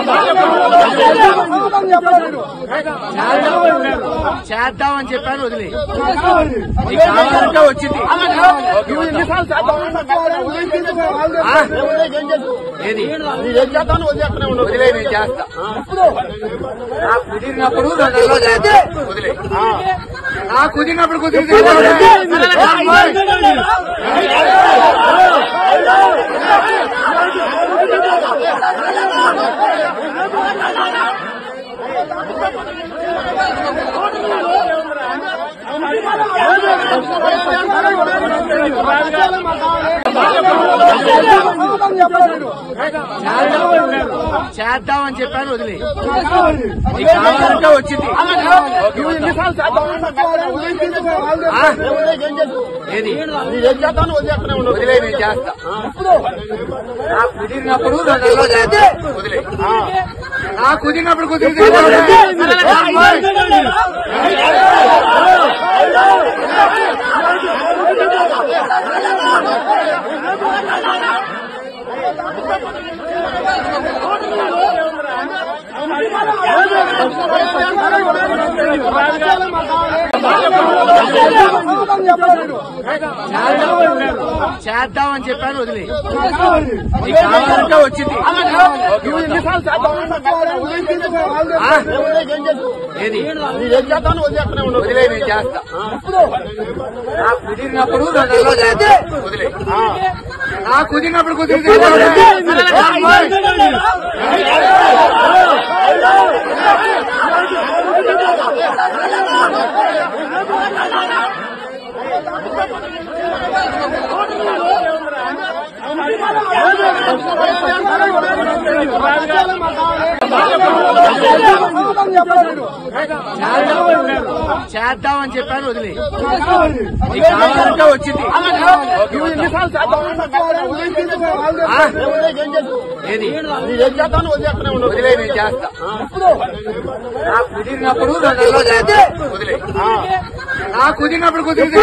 చేద్దామని చెప్పాను వదిలే నీకు కావాలంటే వచ్చింది ఓకే, వద్దాం. ఆ? ఏది వదిలే నేను చేస్తా నాకు కుదిరినప్పుడు రెండు నెలలో చేస్తా వదిలే నాకు కుదిరినప్పుడు కుదిరితే చేద్దామని చెప్పాను వదిలే నీకు కావాలంటే వచ్చింది ఓకే, వద్దాం. ఆ? ఏది వదిలే నేను చేస్తా నాకు కుదిరినప్పుడు రెండు నెలలో చేస్తా వదిలే నాకు కుదిరినప్పుడు కుదిరితే చేద్దామని చెప్పాను వదిలే నీకు కావాలంటే వచ్చింది ఓకే, వద్దాం. ఆ? ఏది వదిలే నేను చేస్తా నాకు కుదిరినప్పుడు రెండు నెలలో చేస్తా వదిలే నాకు కుదిరినప్పుడు కుదిరితే చేద్దామని చెప్పాను వదిలే నీకు కావాలంటే వచ్చింది ఓకే, వద్దాం. ఆ? ఏది వదిలే నేను చేస్తా నాకు కుదిరినప్పుడు రెండు నెలలో చేస్తా వదిలే నాకు కుదిరినప్పుడు కుదిరితే